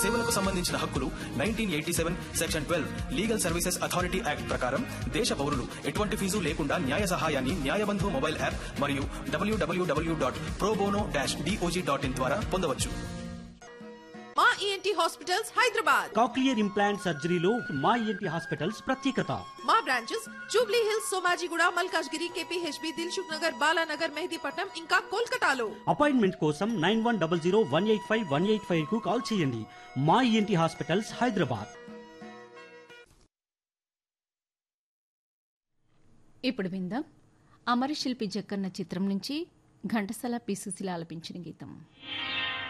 సేవలకు సంబంధించిన హక్కులు nineteen eighty seven section twelve legal services authority act ప్రకారం దేశ పౌరులు ఎటువంటి ఫీజు లేకుండా న్యాయ సహాయాన్ని న్యాయబంధు మొబైల్ యాప్ మరియు WWW dot pro bono dash DOJ dot in ద్వారా పొందవచ్చు మా ENT hospitals Hyderabad cochlear implant సర్జరీలో మా ఈఎన్టీ హాస్పిటల్స్ ప్రత్యేకత మా బ్రాంచెస్ జూబ్లీ హిల్స్ సోమాజిగూడ మల్కాజ్గిరి కేపీహెచ్బి దిల్సుఖ్ నగర్ బాలానగర్ మెహదీపట్నం ఇంకా కోల్కతాలో అపాయింట్మెంట్ కోసం nine one double zero one eight five one eight five కు కాల్ చేయండి మా ఈఎన్టీ హాస్పిటల్స్ హైదరాబాద్ ఇప్పుడు విందాం అమరశిల్పి జక్కన్న చిత్రం నుంచి ఘంటసాల పి సుశీల ఆలపించిన గీతం